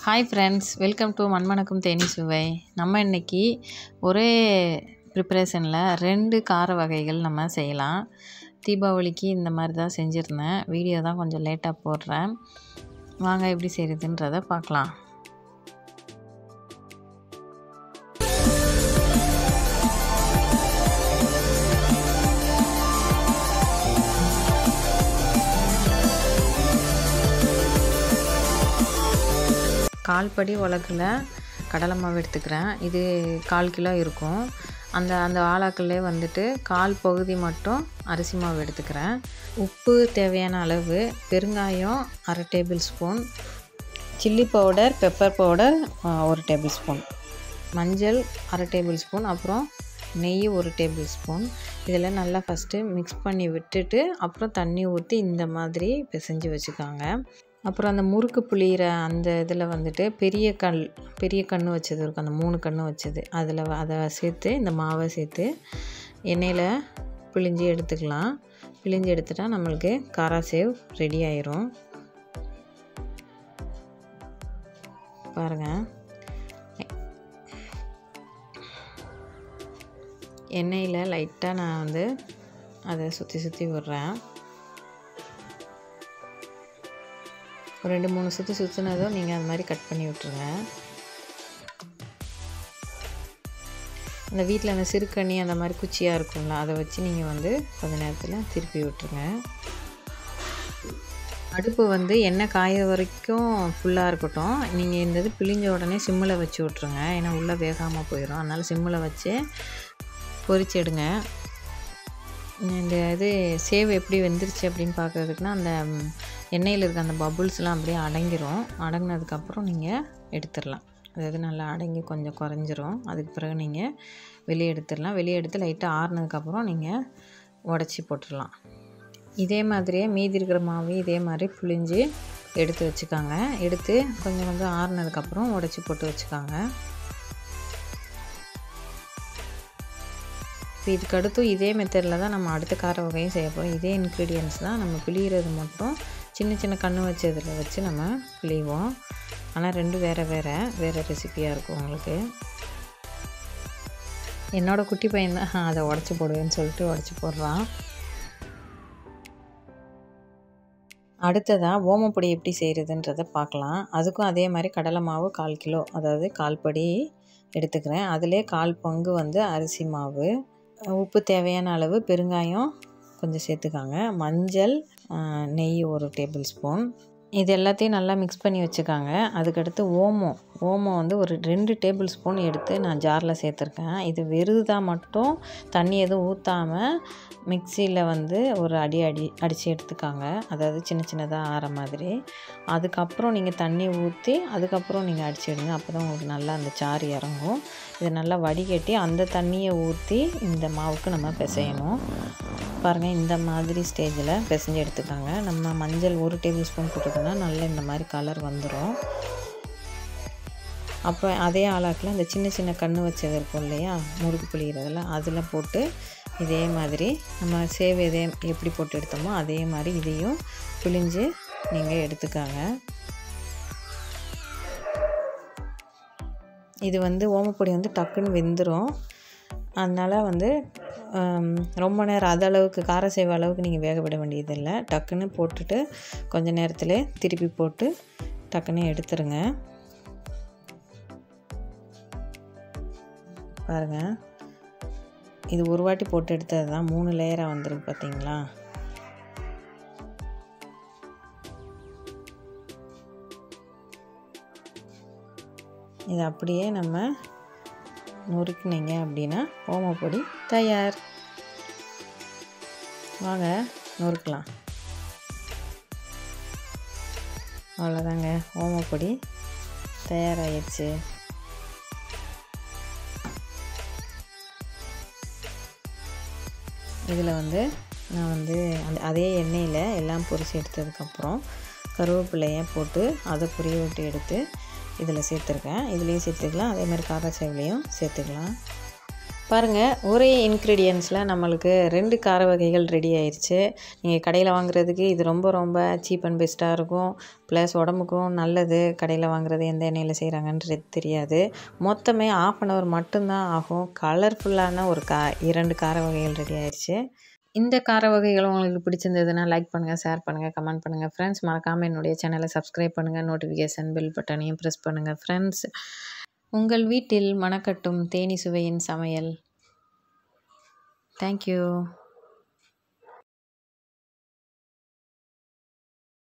hi friends welcome to மண்மணக்கும் தேனி சுவை நம்ம இன்னைக்கு ஒரே ப்ரிப்பரேஷனில் ரெண்டு கார வகைகள் நம்ம செய்யலாம் தீபாவளிக்கு இந்த மாதிரி தான் செஞ்சுருந்தேன் வீடியோ தான் கொஞ்சம் லேட்டாக போடுறேன் வாங்க எப்படி செய்கிறதுன்றதை பார்க்கலாம் கால் படி உலக்கில் கடலை மாவு எடுத்துக்கிறேன் இது கால் கிலோ இருக்கும் அந்த அந்த ஆலாக்கல்லே வந்துட்டு கால் பகுதி மட்டும் அரிசி மாவு எடுத்துக்கிறேன் உப்பு தேவையான அளவு பெருங்காயம் அரை tablespoon chilli powder pepper powder ஒரு டேபிள் ஸ்பூன் மஞ்சள் அரை டேபிள் ஸ்பூன் அப்புறம் நெய் ஒரு டேபிள் ஸ்பூன் இதெல்லாம் நல்லா ஃபஸ்ட்டு மிக்ஸ் பண்ணி விட்டுட்டு அப்புறம் தண்ணி ஊற்றி இந்த மாதிரி பிசைஞ்சு வச்சுக்காங்க அப்புறம் அந்த முறுக்கு புளியிற அந்த இதில் வந்துட்டு பெரிய கல் பெரிய கன்று வச்சது இருக்கும் அந்த மூணு கன்று வச்சது அதில் அதை சேர்த்து இந்த மாவை சேர்த்து எண்ணெயில் பிழிஞ்சு எடுத்துக்கலாம் பிழிஞ்சு எடுத்துட்டா நம்மளுக்கு காரா சேவ் ரெடி ஆயிரும் பாருங்கள் எண்ணெயில் லைட்டாக நான் வந்து அதை சுற்றி சுற்றி விடுறேன் ஒரு ரெண்டு மூணு சுற்றி சுற்றினதும் நீங்கள் அது மாதிரி கட் பண்ணி விட்டுருங்க அந்த வீட்டில் அந்த சிறுக்கண்ணி அந்த மாதிரி குச்சியாக இருக்கும்ல அதை வச்சு நீங்கள் வந்து கொஞ்ச நேரத்தில் திருப்பி விட்டுருங்க அடுப்பு வந்து எண்ணெய் காய வரைக்கும் ஃபுல்லாக இருக்கட்டும் நீங்கள் இந்த இது பிழிஞ்ச உடனே சிம்மில் வச்சு விட்ருங்க ஏன்னா உள்ளே வேகாமல் போயிடும் அதனால் சிம்மில் வச்சு பொரிச்சு எடுங்க இந்த இது சேவ் எப்படி வெந்துருச்சு அப்படின்னு பார்க்குறதுக்குனா அந்த எண்ணெயில் இருக்க அந்த பபுள்ஸ்லாம் அப்படியே அடங்கிரும் அடங்கினதுக்கப்புறம் நீங்கள் எடுத்துடலாம் அதாவது நல்லா அடங்கி கொஞ்சம் குறைஞ்சிரும் அதுக்கு பிறகு நீங்கள் வெளியே எடுத்துடலாம் வெளியே எடுத்து லைட்டாக ஆறுனதுக்கப்புறம் நீங்கள் உடச்சி போட்டுடலாம் இதே மாதிரியே மீதி இருக்கிற மாவு இதே மாதிரி புளிஞ்சு எடுத்து வச்சுக்காங்க எடுத்து கொஞ்சம் கொஞ்சம் ஆறுனதுக்கப்புறம் உடச்சி போட்டு வச்சுக்காங்க இப்போ இதுக்கு அடுத்தும் இதே மெத்தடில் தான் நம்ம அடுத்த கார வகையும் செய்ய போகிறோம் இதே இன்க்ரீடியன்ஸ் தான் நம்ம பிழிகிறது மட்டும் சின்ன சின்ன கண்ணு வச்சதில் வச்சு நம்ம பிழிவோம் ஆனால் ரெண்டும் வேறு வேறு வேறு ரெசிப்பியாக இருக்கும் உங்களுக்கு என்னோடய குட்டி பையன் தான் அதை உடச்சி போடுவேன்னு சொல்லிட்டு உடச்சி போடுறான் அடுத்ததாக ஓமப்பொடி எப்படி செய்கிறதுன்றதை பார்க்கலாம் அதுக்கும் அதே மாதிரி கடலை மாவு கால் கிலோ அதாவது கால் படி எடுத்துக்கிறேன் அதிலே கால் பங்கு வந்து அரிசி மாவு உப்பு தேவையான அளவு பெருங்காயம் கொஞ்சம் சேர்த்துக்காங்க மஞ்சள் நெய் ஒரு டேபிள் ஸ்பூன் இது எல்லாத்தையும் நல்லா மிக்ஸ் பண்ணி வச்சுக்காங்க அதுக்கடுத்து ஓமம் ஓமம் வந்து ஒரு ரெண்டு டேபிள் ஸ்பூன் எடுத்து நான் ஜாரில் சேர்த்துருக்கேன் இது வெறுதாக மட்டும் தண்ணி எதுவும் ஊற்றாமல் மிக்சியில் வந்து ஒரு அடி அடி அடித்து எடுத்துக்காங்க அதாவது சின்ன சின்னதாக ஆற மாதிரி அதுக்கப்புறம் நீங்கள் தண்ணி ஊற்றி அதுக்கப்புறம் நீங்கள் அடித்து எடுங்க அப்போ தான் உங்களுக்கு நல்லா அந்த சாறு இறங்கும் இதை நல்லா வடிகட்டி அந்த தண்ணியை ஊற்றி இந்த மாவுக்கு நம்ம பிசையணும் பாருங்கள் இந்த மாதிரி ஸ்டேஜில் பிசைஞ்சு எடுத்துக்காங்க நம்ம மஞ்சள் ஒரு டேபிள் ஸ்பூன் போட்டுக்கோன்னா நல்லா இந்த மாதிரி கலர் வந்துடும் அப்போ அதே ஆளாக்கில் அந்த சின்ன சின்ன கன்று வச்சது இருக்கும் இல்லையா முறுக்கு புளிகிறதுல அதில் போட்டு இதே மாதிரி நம்ம சேவ் இதே எப்படி போட்டு எடுத்தோமோ அதே மாதிரி இதையும் பிழிஞ்சு நீங்கள் எடுத்துக்காங்க இது வந்து ஓமப்பொடி வந்து டக்குன்னு வெந்துடும் அதனால் வந்து ரொம்ப நேரம் அது அளவுக்கு கார சேவை அளவுக்கு நீங்கள் வேக விட வேண்டியதில்லை டக்குன்னு போட்டுட்டு கொஞ்சம் நேரத்தில் திருப்பி போட்டு டக்குன்னு எடுத்துருங்க பாருங்கள் இது ஒரு வாட்டி போட்டு எடுத்தது தான் மூணு லேயராக வந்திருக்கு பார்த்தீங்களா இது அப்படியே நம்ம நொறுக்குனீங்க அப்படின்னா ஓமப்பொடி தயார் வாங்க நொறுக்கலாம் அவ்வளோதாங்க ஓமப்பொடி தயாராகிடுச்சு இதில் வந்து நான் வந்து அந்த அதே எண்ணெயில் எல்லாம் பொரிச்சு எடுத்ததுக்கப்புறம் கருவேப்பிலையை போட்டு அதை பொரிய விட்டு எடுத்து இதில் சேர்த்துருக்கேன் இதுலேயும் சேர்த்துக்கலாம் அதே மாதிரி காக்காச்சேவிலையும் சேர்த்துக்கலாம் பாருங்கள் ஒரே இன்க்ரீடியன்ஸில் நம்மளுக்கு ரெண்டு கார வகைகள் ரெடி ஆயிடுச்சு நீங்கள் கடையில் வாங்குறதுக்கு இது ரொம்ப ரொம்ப சீப் அண்ட் பெஸ்ட்டாக இருக்கும் ப்ளஸ் உடம்புக்கும் நல்லது கடையில் வாங்குறது எந்த எண்ணெயில் செய்கிறாங்கன்றது தெரியாது மொத்தமே ஆஃப் அன் ஹவர் மட்டும்தான் ஆகும் கலர்ஃபுல்லான ஒரு கா இரண்டு கார வகைகள் ரெடி ஆயிடுச்சு இந்த கார வகைகள் உங்களுக்கு பிடிச்சிருந்ததுன்னா லைக் பண்ணுங்கள் ஷேர் பண்ணுங்கள் கமெண்ட் பண்ணுங்கள் ஃப்ரெண்ட்ஸ் மறக்காமல் என்னுடைய சேனலை சப்ஸ்கிரைப் பண்ணுங்கள் நோட்டிஃபிகேஷன் பெல் பட்டனையும் ப்ரெஸ் பண்ணுங்கள் ஃப்ரெண்ட்ஸ் உங்கள் வீட்டில் மணக்கட்டும் தேனி சுவையின் சமையல் தேங்க்யூ